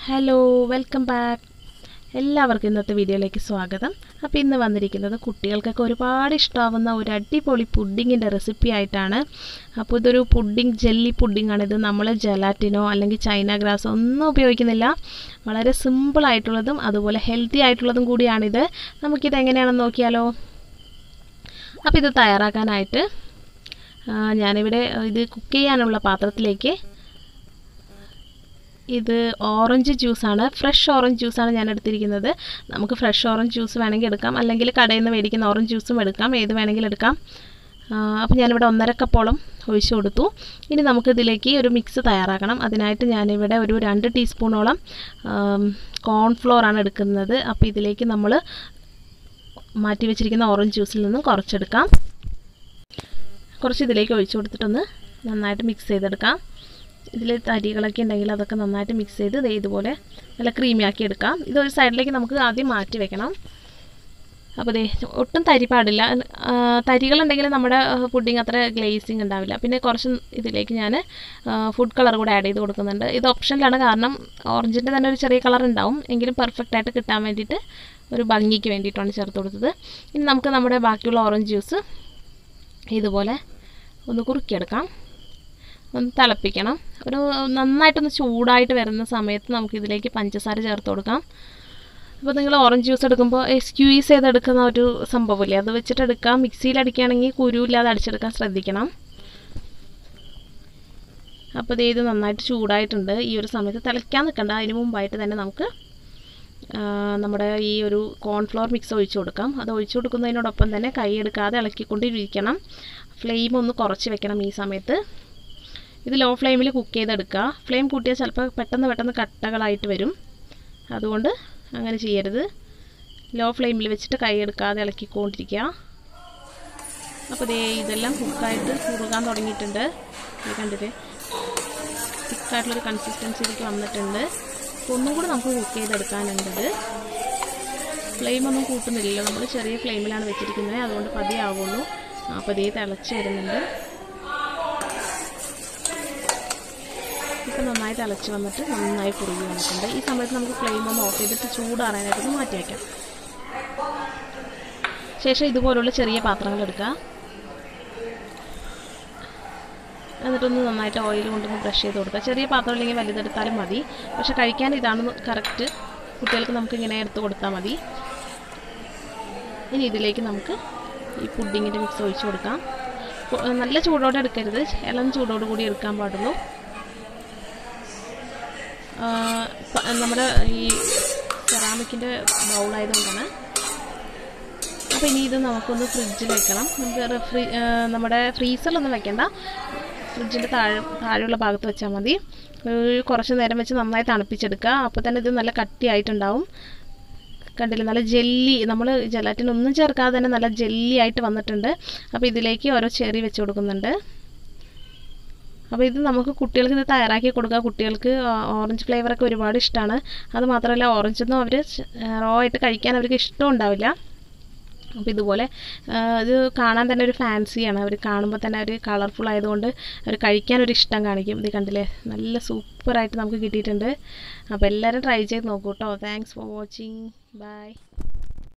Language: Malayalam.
ഹലോ വെൽക്കം ബാക്ക് എല്ലാവർക്കും ഇന്നത്തെ വീഡിയോയിലേക്ക് സ്വാഗതം അപ്പോൾ ഇന്ന് വന്നിരിക്കുന്നത് കുട്ടികൾക്കൊക്കെ ഒരുപാട് ഇഷ്ടമാവുന്ന ഒരു അടിപൊളി പുഡിങ്ങിൻ്റെ റെസിപ്പി ആയിട്ടാണ് അപ്പോൾ ഇതൊരു പുഡിങ് ജെല്ലി പുഡിങ്ങാണ് ഇത് നമ്മൾ ജലാറ്റിനോ അല്ലെങ്കിൽ ചൈന ഗ്രാസോ ഒന്നും ഉപയോഗിക്കുന്നില്ല വളരെ സിമ്പിൾ ആയിട്ടുള്ളതും അതുപോലെ ഹെൽത്തി ആയിട്ടുള്ളതും കൂടിയാണിത് നമുക്കിത് എങ്ങനെയാണെന്ന് നോക്കിയാലോ അപ്പോൾ ഇത് തയ്യാറാക്കാനായിട്ട് ആ, ഞാനിവിടെ ഇത് കുക്ക് ചെയ്യാനുള്ള പാത്രത്തിലേക്ക് ഇത് ഓറഞ്ച് ജ്യൂസാണ് ഫ്രഷ് ഓറഞ്ച് ജ്യൂസാണ് ഞാൻ എടുത്തിരിക്കുന്നത് നമുക്ക് ഫ്രഷ് ഓറഞ്ച് ജ്യൂസ് വേണമെങ്കിൽ എടുക്കാം അല്ലെങ്കിൽ കടയിൽ നിന്ന് മേടിക്കുന്ന ഓറഞ്ച് ജ്യൂസും എടുക്കാം ഏത് വേണമെങ്കിലും എടുക്കാം അപ്പോൾ ഞാനിവിടെ ഒന്നര കപ്പോളം ഒഴിച്ചു കൊടുത്തു ഇനി നമുക്കിതിലേക്ക് ഒരു മിക്സ് തയ്യാറാക്കണം അതിനായിട്ട് ഞാനിവിടെ ഒരു രണ്ട് ടീസ്പൂണോളം കോൺഫ്ലോർ ആണ് എടുക്കുന്നത് അപ്പോൾ ഇതിലേക്ക് നമ്മൾ മാറ്റി വെച്ചിരിക്കുന്ന ഓറഞ്ച് ജ്യൂസിൽ നിന്നും കുറച്ചെടുക്കാം കുറച്ച് ഇതിലേക്ക് ഒഴിച്ചു കൊടുത്തിട്ടൊന്ന് നന്നായിട്ട് മിക്സ് ചെയ്തെടുക്കാം ഇതിൽ തരികളൊക്കെ ഉണ്ടെങ്കിൽ അതൊക്കെ നന്നായിട്ട് മിക്സ് ചെയ്ത് ദേ ഇതുപോലെ നല്ല ക്രീമി ആക്കി എടുക്കാം ഇതൊരു സൈഡിലേക്ക് നമുക്ക് ആദ്യം മാറ്റി വെക്കണം അപ്പോൾ ദേ ഒട്ടും തരി പാടില്ല ആ, തരികളുണ്ടെങ്കിൽ നമ്മുടെ പുഡിങ് അത്ര ഗ്ലേസിങ് ഉണ്ടാവില്ല പിന്നെ കുറച്ച് ഇതിലേക്ക് ഞാൻ ഫുഡ് കളർ കൂടെ ആഡ് ചെയ്ത് കൊടുക്കുന്നുണ്ട് ഇത് ഓപ്ഷനിലാണ് കാരണം ഓറഞ്ചിൻ്റെ തന്നെ ഒരു ചെറിയ കളർ ഉണ്ടാവും എങ്കിലും പെർഫെക്റ്റ് ആയിട്ട് കിട്ടാൻ വേണ്ടിയിട്ട് ഒരു ഭംഗിക്ക് വേണ്ടിയിട്ടാണ് ചേർത്ത് കൊടുത്തത് ഇനി നമുക്ക് നമ്മുടെ ബാക്കിയുള്ള ഓറഞ്ച് ജ്യൂസ് ഇതുപോലെ ഒന്ന് കുറുക്കിയെടുക്കാം ഒന്ന് തിളപ്പിക്കണം ഒരു നന്നായിട്ടൊന്ന് ചൂടായിട്ട് വരുന്ന സമയത്ത് നമുക്ക് ഇതിലേക്ക് പഞ്ചസാര ചേർത്ത് കൊടുക്കാം അപ്പോൾ നിങ്ങൾ ഓറഞ്ച് ജ്യൂസ് എടുക്കുമ്പോൾ സ്ക്യൂസ് ചെയ്തെടുക്കുന്ന ഒരു സംഭവമില്ലേ അത് വെച്ചിട്ട് എടുക്കാം മിക്സിയിൽ അടിക്കുകയാണെങ്കിൽ കുരുവില്ലാതെ അടിച്ചെടുക്കാൻ ശ്രദ്ധിക്കണം അപ്പോൾ ഇത് നന്നായിട്ട് ചൂടായിട്ടുണ്ട് ഈ ഒരു സമയത്ത് തിളയ്ക്കാൻ നിൽക്കണ്ട അതിന് മുമ്പായിട്ട് തന്നെ നമുക്ക് ആ, നമ്മുടെ ഈ ഒരു കോൺഫ്ലോർ മിക്സ് ഒഴിച്ചു കൊടുക്കാം അത് ഒഴിച്ചു കൊടുക്കുന്നതിനോടൊപ്പം തന്നെ കൈ എടുക്കാതെ ഇളക്കിക്കൊണ്ടിരിക്കണം ഫ്ലെയിം ഒന്ന് കുറച്ച് വെക്കണം ഈ സമയത്ത് ഇത് ലോ ഫ്ലെയിമിൽ കുക്ക് ചെയ്തെടുക്കുക ഫ്ലെയിം കൂട്ടിയാൽ ചിലപ്പോൾ പെട്ടെന്ന് പെട്ടെന്ന് കട്ടകളായിട്ട് വരും അതുകൊണ്ട് അങ്ങനെ ചെയ്യരുത് ലോ ഫ്ലെയിമിൽ വെച്ചിട്ട് കൈ എടുക്കാതെ ഇളക്കിക്കൊണ്ടിരിക്കുക അപ്പോൾ ദേ ഇതെല്ലാം കുക്കായിട്ട് കുറുകാൻ തുടങ്ങിയിട്ടുണ്ട് ഇത് കണ്ടില്ലേ തിക്കായിട്ടുള്ളൊരു കൺസിസ്റ്റൻസിയിലേക്ക് വന്നിട്ടുണ്ട് അപ്പോൾ ഒന്നും കൂടി നമുക്ക് കുക്ക് ചെയ്തെടുക്കാനുണ്ട് ഫ്ലെയിം ഒന്നും കൂട്ടുന്നില്ലല്ലോ നമ്മൾ ചെറിയ ഫ്ലെയിമിലാണ് വെച്ചിരിക്കുന്നത് അതുകൊണ്ട് പതിയെ ആവുള്ളൂ അപ്പോൾ ഇതേ തിളച്ച് വരുന്നുണ്ട് ഇപ്പം നന്നായി തിളച്ച് വന്നിട്ട് നന്നായി കുറുകി വന്നിട്ടുണ്ട് ഈ സമയത്ത് നമുക്ക് ഫ്ലെയിം ഒന്ന് ഓഫ് ചെയ്തിട്ട് ചൂടാറാനായിട്ടൊന്ന് മാറ്റി വയ്ക്കാം ശേഷം ഇതുപോലുള്ള ചെറിയ പാത്രങ്ങൾ എടുക്കുക എന്നിട്ടൊന്ന് നന്നായിട്ട് ഓയിൽ കൊണ്ടൊന്ന് ബ്രഷ് ചെയ്ത് കൊടുക്കുക ചെറിയ പാത്രം ഇല്ലെങ്കിൽ വലുതെടുത്താലും മതി പക്ഷെ കഴിക്കാൻ ഇതാണ് കറക്റ്റ് കുട്ടികൾക്ക് നമുക്ക് ഇങ്ങനെ എടുത്ത് കൊടുത്താൽ മതി ഇനി ഇതിലേക്ക് നമുക്ക് ഈ പുഡിങ്ങിൻ്റെ മിക്സ് ഒഴിച്ച് കൊടുക്കാം പു- നല്ല ചൂടോടെ എടുക്കരുത് ഇളം ചൂടോട് കൂടി എടുക്കാൻ പാടുള്ളൂ ആ, പ- നമ്മുടെ ഈ സെറാമിക്കിൻ്റെ ബൗളായതുകൊണ്ടാണ് അപ്പോൾ ഇനി ഇത് നമുക്കൊന്ന് ഫ്രിഡ്ജിൽ വെക്കണം നമുക്ക് റെഫ്രി ആ, നമ്മുടെ ഫ്രീസറിലൊന്നും വെക്കണ്ട ഫ്രിഡ്ജിൻ്റെ താഴെ താഴെയുള്ള ഭാഗത്ത് വെച്ചാൽ മതി ഒരു കുറച്ച് നേരം വെച്ച് നന്നായി തണുപ്പിച്ചെടുക്കുക അപ്പോൾ തന്നെ ഇത് നല്ല കട്ടിയായിട്ടുണ്ടാവും കണ്ടില്ലേ നല്ല ജെല്ലി നമ്മൾ ജലാറ്റിൻ ഒന്നും ചേർക്കാതെ തന്നെ നല്ല ജെല്ലി ആയിട്ട് വന്നിട്ടുണ്ട് അപ്പോൾ ഇതിലേക്ക് ഓരോ ചെറി വെച്ച് കൊടുക്കുന്നുണ്ട് അപ്പോൾ ഇത് നമുക്ക് കുട്ടികൾക്ക് ഇത് തയ്യാറാക്കി കൊടുക്കുക കുട്ടികൾക്ക് ഓറഞ്ച് ഫ്ലേവറൊക്കെ ഒരുപാട് ഇഷ്ടമാണ് അത് മാത്രമല്ല ഓറഞ്ചൊന്നും അവർ റോ ആയിട്ട് കഴിക്കാൻ അവർക്ക് ഇഷ്ടം ഉണ്ടാവില്ല അപ്പോൾ ഇതുപോലെ ആ, ഇത് കാണാൻ തന്നെ ഒരു ഫാൻസിയാണ് അവർ കാണുമ്പോൾ തന്നെ അവർ കളർഫുൾ ആയതുകൊണ്ട് അവർ കഴിക്കാൻ ഒരു ഇഷ്ടം കാണിക്കും ഇത് കണ്ടില്ലേ നല്ല സൂപ്പറായിട്ട് നമുക്ക് കിട്ടിയിട്ടുണ്ട് അപ്പോൾ എല്ലാവരും ട്രൈ ചെയ്ത് നോക്കൂ കേട്ടോ താങ്ക്സ് ഫോർ വാച്ചിങ് ബൈ